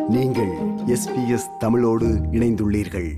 நீங்கள் எஸ்பிஎஸ் தமிழோடு இணைந்துள்ளீர்கள்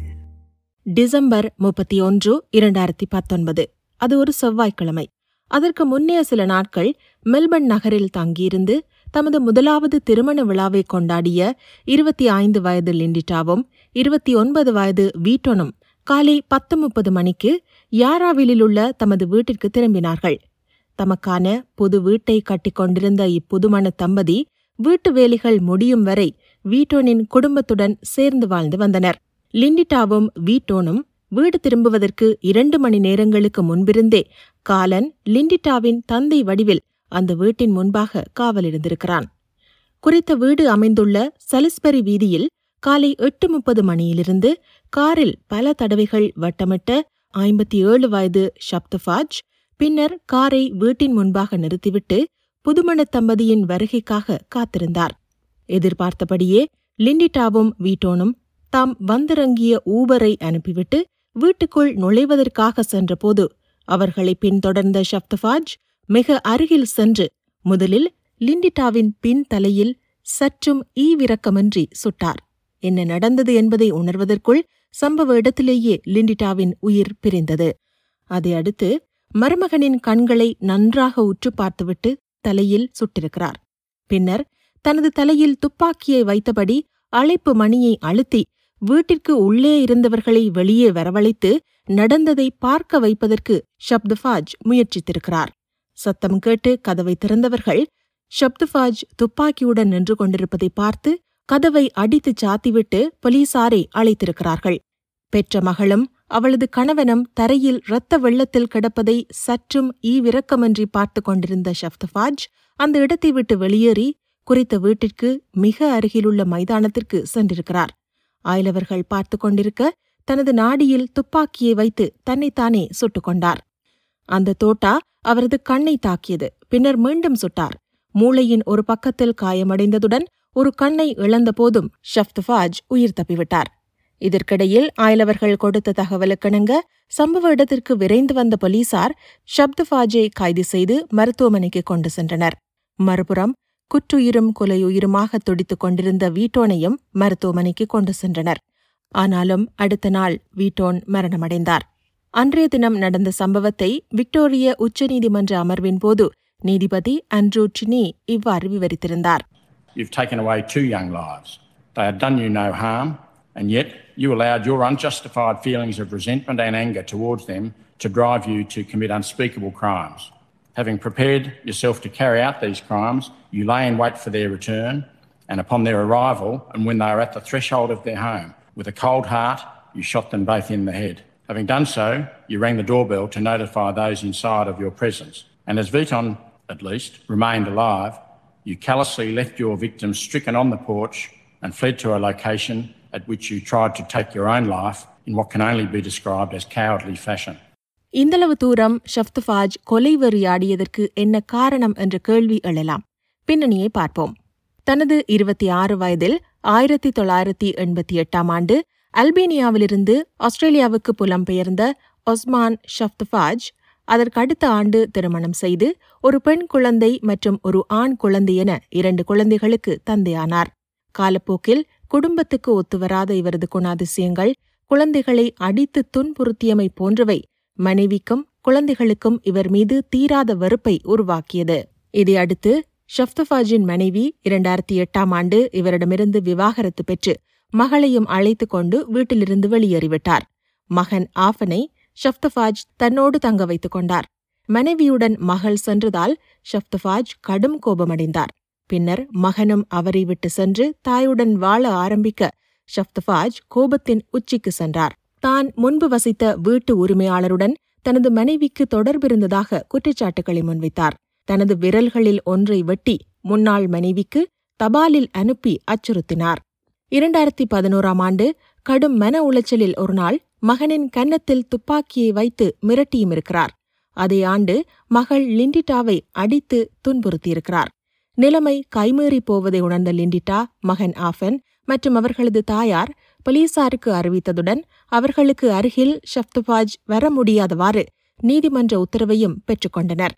டிசம்பர் முப்பத்தி ஒன்று இரண்டாயிரத்தி பத்தொன்பது அது ஒரு செவ்வாய்க்கிழமை அதற்கு முன்னைய சில நாட்கள் மெல்பர்ன் நகரில் தங்கியிருந்து தமது முதலாவது திருமண விழாவை கொண்டாடிய இருபத்தி ஐந்து வயது லிண்டிட்டாவும் இருபத்தி ஒன்பது வயது வீட்டோனும் காலை பத்து முப்பது மணிக்கு யாராவிலுள்ள தமது வீட்டிற்கு திரும்பினார்கள் தமக்கான புது வீட்டை கட்டிக்கொண்டிருந்த இப்புதுமண தம்பதி வீட்டு வேலைகள் முடியும் வரை வீட்டோனின் குடும்பத்துடன் சேர்ந்து வாழ்ந்து வந்தனர் லிண்டிட்டாவும் வீட்டோனும் வீடு திரும்புவதற்கு இரண்டு மணி நேரங்களுக்கு முன்பிருந்தே காலன் லிண்டிட்டாவின் தந்தை வடிவில் அந்த வீட்டின் முன்பாக காவலிருந்திருக்கிறான் குறித்த வீடு அமைந்துள்ள சலிஸ்பரி வீதியில் காலை எட்டு முப்பது மணியிலிருந்து காரில் பல தடவைகள் வட்டமிட்ட ஐம்பத்தி ஏழு வயது ஷப்தஃபாஜ் பின்னர் காரை வீட்டின் முன்பாக நிறுத்திவிட்டு புதுமண தம்பதியின் வருகைக்காக காத்திருந்தார் எதிர்பார்த்தபடியே லிண்டிட்டாவும் வீட்டோனும் தாம் வந்திறங்கிய ஊபரை அனுப்பிவிட்டு வீட்டுக்குள் நுழைவதற்காக சென்றபோது அவர்களை பின்தொடர்ந்த ஷப்தஃபாஜ் மிக அருகில் சென்று முதலில் லிண்டிட்டாவின் பின் தலையில் சற்றும் ஈவிரக்கமின்றி சுட்டார் என்ன நடந்தது என்பதை உணர்வதற்குள் சம்பவ இடத்திலேயே லிண்டிட்டாவின் உயிர் பிரிந்தது அதை அடுத்து மருமகனின் கண்களை நன்றாக உற்று பார்த்துவிட்டு தலையில் சுட்டிருக்கிறார் பின்னர் தனது தலையில் துப்பாக்கியை வைத்தபடி அழைப்பு மணியை அழுத்தி வீட்டிற்கு உள்ளே இருந்தவர்களை வெளியே வரவழைத்து நடந்ததை பார்க்க வைப்பதற்கு ஷப்துஃபாஜ் முயற்சித்திருக்கிறார் சத்தம் கேட்டு கதவை திறந்தவர்கள் ஷப்துஃபாஜ் துப்பாக்கியுடன் நின்று கொண்டிருப்பதை பார்த்து கதவை அடித்துச் சாத்திவிட்டு போலீசாரை அழைத்திருக்கிறார்கள் பெற்ற மகளும் அவளது கணவனும் தரையில் இரத்த வெள்ளத்தில் கிடப்பதை சற்றும் ஈவிரக்கமின்றி பார்த்து கொண்டிருந்த ஷப்தஃபாஜ் அந்த இடத்தை விட்டு வெளியேறி குறித்த வீட்டிற்கு மிக அருகிலுள்ள மைதானத்திற்கு சென்றிருக்கிறார் ஆயலவர்கள் பார்த்து கொண்டிருக்க தனது நாடியில் துப்பாக்கியை வைத்து தன்னைத்தானே சுட்டுக் கொண்டார் அந்த தோட்டா அவரது கண்ணை தாக்கியது பின்னர் மீண்டும் சுட்டார் மூளையின் ஒரு பக்கத்தில் காயமடைந்ததுடன் ஒரு கண்ணை இழந்தபோதும் ஷப்தஃபாஜ் உயிர் தப்பிவிட்டார் இதற்கிடையில் ஆயலவர்கள் கொடுத்த தகவலுக்கிணங்க சம்பவ இடத்திற்கு விரைந்து வந்த போலீசார் ஷப்தஃபாஜை கைது செய்து மருத்துவமனைக்கு கொண்டு சென்றனர் மறுபுறம் குற்றுயிரும் கொலையுயிருமாக துடித்துக் கொண்டிருந்த வீட்டோனையும் மருத்துவமனைக்கு கொண்டு சென்றனர் ஆனாலும் அடுத்த நாள் வீட்டோன் மரணமடைந்தார் அன்றைய தினம் நடந்த சம்பவத்தை விக்டோரிய உச்சநீதிமன்ற அமர்வின் போது நீதிபதி அண்ட்ரூ டினி இவ்வாறு விவரித்திருந்தார் You've taken away two young lives. They had done you no harm, and yet you allowed your unjustified feelings of resentment and anger towards them to drive you to commit unspeakable crimes. Having prepared yourself to carry out these crimes, you lay in wait for their return, and upon their arrival, and when they were at the threshold of their home, with a cold heart, you shot them both in the head. Having done so, you rang the doorbell to notify those inside of your presence. And as Viton, at least, remained alive, you callously left your victim stricken on the porch and fled to a location at which you tried to take your own life in what can only be described as cowardly fashion. இந்தளவு தூரம் ஷப்துஃபாஜ் கொலை வெறியாடியதற்கு என்ன காரணம் என்ற கேள்வி எழலாம் பின்னணியை பார்ப்போம் தனது இருபத்தி ஆறு வயதில் ஆயிரத்தி தொள்ளாயிரத்தி எண்பத்தி எட்டாம் ஆண்டு அல்பேனியாவிலிருந்து ஆஸ்திரேலியாவுக்கு புலம்பெயர்ந்த ஒஸ்மான் ஷப்துஃபாஜ் அதற்கு அடுத்த ஆண்டு திருமணம் செய்து ஒரு பெண் குழந்தை மற்றும் ஒரு ஆண் குழந்தை என இரண்டு குழந்தைகளுக்கு தந்தையானார் காலப்போக்கில் குடும்பத்துக்கு ஒத்துவராத இவரது குணாதிசயங்கள் குழந்தைகளை அடித்து துன்புறுத்தியமை போன்றவை மனைவிக்கும் குழந்தைகளுக்கும் இவர் மீது தீராத வெறுப்பை உருவாக்கியது இதையடுத்து ஷப்தஃபாஜின் மனைவி இரண்டாயிரத்தி எட்டாம் ஆண்டு இவரிடமிருந்து விவாகரத்து பெற்று மகளையும் அழைத்து கொண்டு வீட்டிலிருந்து வெளியேறிவிட்டார் மகன் ஆஃபனை ஷப்தஃபாஜ் தன்னோடு தங்க வைத்துக் கொண்டார் மனைவியுடன் மகள் சென்றதால் ஷப்தஃபாஜ் கடும் கோபமடைந்தார் பின்னர் மகனும் அவரை விட்டு சென்று தாயுடன் வாழ ஆரம்பிக்க ஷப்தஃபாஜ் கோபத்தின் உச்சிக்கு சென்றார் தான் முன்பு வசித்த வீட்டு உரிமையாளருடன் தனது மனைவிக்கு தொடர்பிருந்ததாக குற்றச்சாட்டுகளை முன்வைத்தார் தனது விரல்களில் ஒன்றை வெட்டி முன்னாள் மனைவிக்கு தபாலில் அனுப்பி அச்சுறுத்தினார் இரண்டாயிரத்தி பதினோராம் ஆண்டு கடும் மன உளைச்சலில் ஒருநாள் மகனின் கன்னத்தில் துப்பாக்கியை வைத்து மிரட்டியும் இருக்கிறார் அதே ஆண்டு மகள் லிண்டிட்டாவை அடித்து துன்புறுத்தியிருக்கிறார் நிலைமை கைமீறி போவதை உணர்ந்த லிண்டிட்டா மகன் ஆஃபன் மற்றும் அவர்களது தாயார் போலீசாருக்கு அறிவித்ததுடன் அவர்களுக்கு அருகில் ஷப்துபாஜ் வர முடியாதவாறு நீதிமன்ற உத்தரவையும் பெற்றுக்கொண்டனர்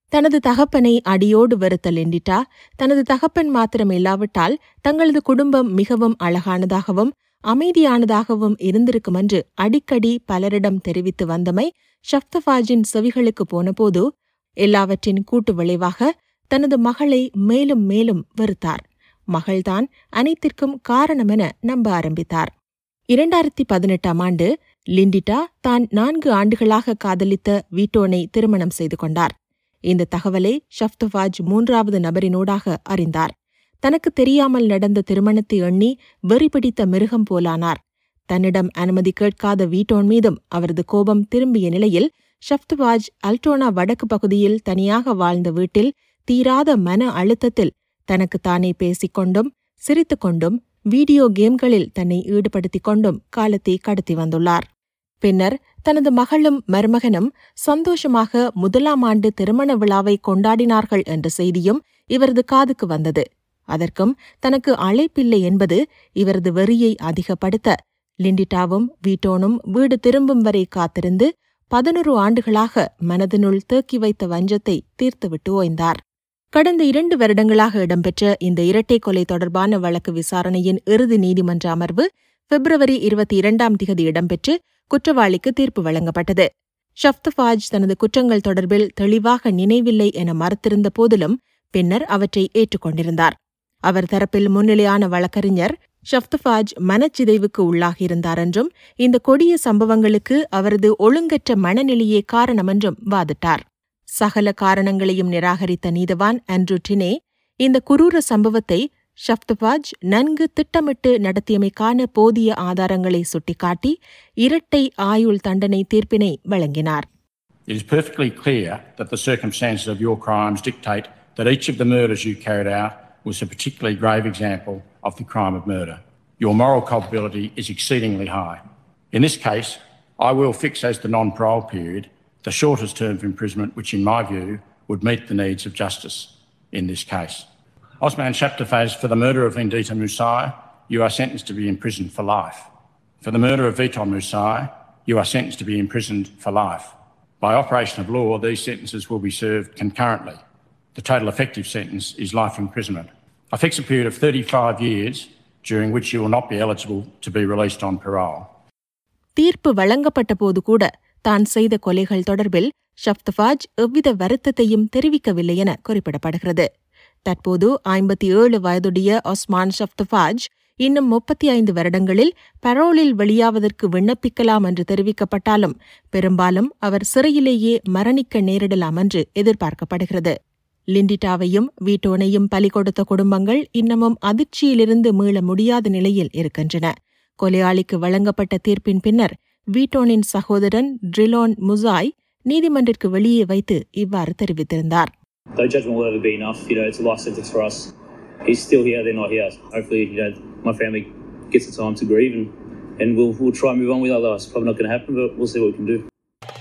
தனது தகப்பனை அடியோடு வெறுத்த லிண்டிட்டா தனது தகப்பன் மாத்திரம் இல்லாவிட்டால் தங்களது குடும்பம் மிகவும் அழகானதாகவும் அமைதியானதாகவும் இருந்திருக்கும் என்று அடிக்கடி பலரிடம் தெரிவித்து வந்தமை ஷப்தபாஜின் செவிகளுக்கு போனபோது எல்லாவற்றின் கூட்டு விளைவாக தனது மகளை மேலும் மேலும் வெறுத்தார் மகள்தான் அனைத்திற்கும் காரணமென நம்ப ஆரம்பித்தார் இரண்டாயிரத்தி பதினெட்டாம் ஆண்டு லிண்டிட்டா தான் நான்கு ஆண்டுகளாக காதலித்த வீட்டோனை திருமணம் செய்து கொண்டார் இந்த தகவலை ஷப்தவாஜ் மூன்றாவது நபரினூடாக அறிந்தார் தனக்கு தெரியாமல் நடந்த திருமணத்தை எண்ணி வெறி பிடித்த மிருகம் போலானார் தன்னிடம் அனுமதி கேட்காத வீட்டோன் மீதும் அவரது கோபம் திரும்பிய நிலையில் ஷப்தவாஜ் அல்டோனா வடக்கு பகுதியில் தனியாக வாழ்ந்த வீட்டில் தீராத மன அழுத்தத்தில் தனக்கு தானே பேசிக்கொண்டும் சிரித்துக்கொண்டும் வீடியோ கேம்களில் தன்னை ஈடுபடுத்திக் கொண்டும் காலத்தை கடத்தி வந்துள்ளார் பின்னர் தனது மகளும் மருமகனும் சந்தோஷமாக முதலாம் ஆண்டு திருமண விழாவை கொண்டாடினார்கள் என்ற செய்தியும் இவரது காதுக்கு வந்தது அதற்கும் தனக்கு அழைப்பில்லை என்பது இவரது வெறியை அதிகப்படுத்த லிண்டிட்டாவும் வீட்டோனும் வீடு திரும்பும் வரை காத்திருந்து பதினொரு ஆண்டுகளாக மனதினுள் தேக்கி வைத்த வஞ்சத்தை தீர்த்துவிட்டு ஓய்ந்தார் கடந்த இரண்டு வருடங்களாக இடம்பெற்ற இந்த இரட்டை கொலை தொடர்பான வழக்கு விசாரணையின் இறுதி நீதிமன்ற அமர்வு பிப்ரவரி இருபத்தி இரண்டாம் திகதி இடம்பெற்று குற்றவாளிக்கு தீர்ப்பு வழங்கப்பட்டது ஷப்தபாஜ் தனது குற்றங்கள் தொடர்பில் தெளிவாக நினைவில்லை என மறுத்திருந்த போதிலும் பின்னர் அவற்றை ஏற்றுக்கொண்டிருந்தார் அவர் தரப்பில் முன்னிலையான வழக்கறிஞர் ஷப்தபாஜ் மனச்சிதைவுக்கு உள்ளாகியிருந்தார் என்றும் இந்த கொடிய சம்பவங்களுக்கு அவரது ஒழுங்கற்ற மனநிலையே காரணமென்றும் வாதிட்டார் சகல காரணங்களையும் நிராகரித்த நீதவான் ஆண்ட்ரூ டினே இந்த குரூர சம்பவத்தை ஷப்தபாஜ் நன்கு திட்டமிட்டு நடத்தியமைக்கான போதிய ஆதாரங்களை சுட்டிக்காட்டி இரட்டை ஆயுள் தண்டனை தீர்ப்பினை வழங்கினார் It is perfectly clear that the circumstances of your crimes dictate that each of the murders you carried out was a particularly grave example of the crime of murder. Your moral culpability is exceedingly high. In this case, I will fix as the non parole period the shortest term of imprisonment, which, in my view, would meet the needs of justice in this case. Osman Shabtafaz, for the murder of Lindita Musai, you are sentenced to be imprisoned for life. For the murder of Viton Musai, you are sentenced to be imprisoned for life. By operation of law, these sentences will be served concurrently. The total effective sentence is life imprisonment. I fix a period of 35 years during which you will not be eligible to be released on parole. தீர்ப்பு வழங்கப்பட்ட போது கூட தான் செய்த கொலைகள் தொடர்பில் ஷப்தபாஜ் எவ்வித வருத்தத்தையும் தெரிவிக்கவில்லை என குறிப்பிடப்படுகிறது தற்போது ஐம்பத்தி ஏழு வயதுடைய ஒஸ்மான் ஷப்தபாஜ் இன்னும் முப்பத்தி ஐந்து வருடங்களில் பரோலில் வெளியாவதற்கு விண்ணப்பிக்கலாம் என்று தெரிவிக்கப்பட்டாலும் பெரும்பாலும் அவர் சிறையிலேயே மரணிக்க நேரிடலாம் என்று எதிர்பார்க்கப்படுகிறது லிண்டிட்டாவையும் வீட்டோனையும் பலி கொடுத்த குடும்பங்கள் இன்னமும் அதிர்ச்சியிலிருந்து மீள முடியாத நிலையில் இருக்கின்றன கொலையாளிக்கு வழங்கப்பட்ட தீர்ப்பின் பின்னர் வீட்டோனின் சகோதரன் ட்ரிலோன் முசாய் நீதிமன்றிற்கு வெளியே வைத்து இவ்வாறு தெரிவித்திருந்தார் No judgment will ever be enough. You know, it's a life sentence for us. He's still here, they're not here. Hopefully, you know, my family gets the time to grieve and, and we'll, we'll try and move on with our lives. Probably not going to happen, but we'll see what we can do.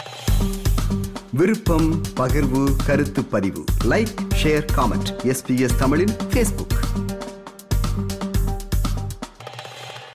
விருப்பம் பகிர்வு கருத்து பதிவு like share comment SBS தமிழின் Facebook